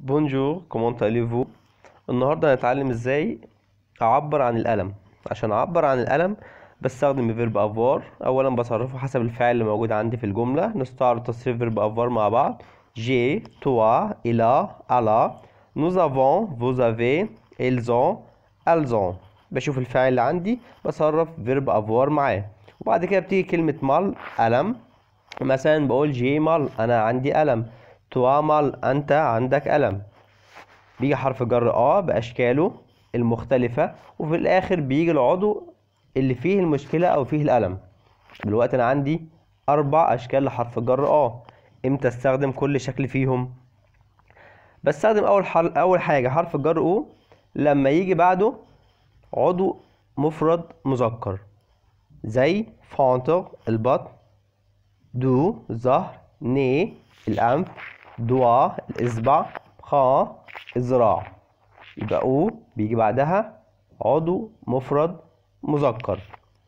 بونجور كومون allez النهارده هنتعلم ازاي اعبر عن الالم عشان اعبر عن الالم بستخدم فيرب افوار اولا بصرفه حسب الفعل اللي موجود عندي في الجمله نستعرض تصريف فيرب افوار مع بعض جي توا الى الا nous avons vous avez ils ont elles ont بشوف الفعل اللي عندي بصرف فيرب افوار معاه وبعد كده بتيجي كلمه مال الم مثلا بقول جي مال انا عندي الم توا مال انت عندك الم بيجي حرف جر اه باشكاله المختلفه وفي الاخر بيجي العضو اللي فيه المشكله او فيه الالم دلوقتي انا عندي اربع اشكال لحرف الجر اه امتى استخدم كل شكل فيهم بستخدم اول حل... اول حاجه حرف الجر او لما يجي بعده عضو مفرد مذكر زي فانتر البطن دو الظهر ني الأنف دوا الإصبع خا الذراع يبقى أو بيجي بعدها عضو مفرد مذكر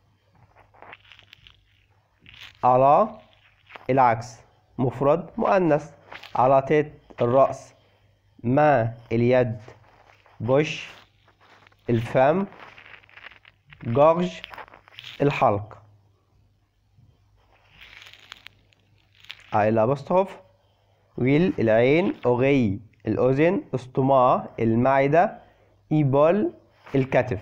على العكس مفرد مؤنث على تيت الرأس ما اليد بوش الفم جورج الحلق الابوستروف ويل العين أوغي الأذن استماع المعدة إيبول الكتف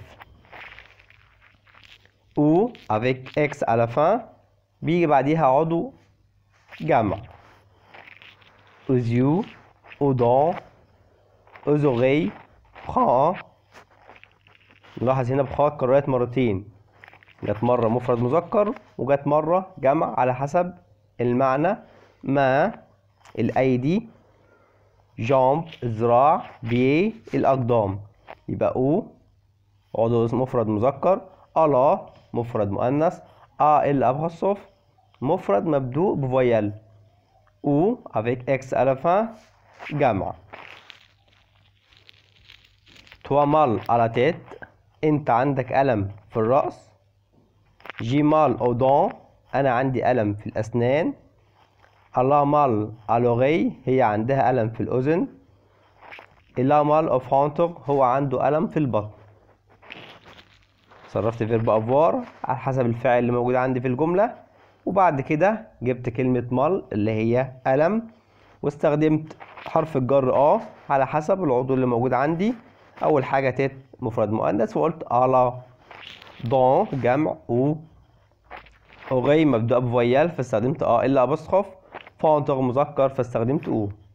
ou avec x à la fin بيجي بعديها عضو جمع aux yeux aux dents aux oreilles بخاء نلاحظ هنا بخاء اتكررت مرتين جت مرة مفرد مذكر وجت مرة جمع على حسب المعنى ما الأيدي جامب ذراع بي الأقدام يبقى أو عضو مفرد مذكر ألا مفرد مؤنث أ ال أبغصف مفرد مبدوء بفويل أو avec x à la fin جمع toi mal à la tête أنت عندك ألم في الرأس جي مال أو دون أنا عندي ألم في الأسنان الله مال ألوغي هي عندها ألم في الأذن إلا مال أوف هانتر هو عنده ألم في البطن صرفت فيرب أفوار على حسب الفعل اللي موجود عندي في الجملة وبعد كده جبت كلمة مال اللي هي ألم واستخدمت حرف الجر آ على حسب العضو اللي موجود عندي أول حاجة تيت مفرد مؤنث وقلت ألا دون جمع و أوغي مبدوء بفويال فاستخدمت آ إلا أبوستروف فانتر مذكر فاستخدمت او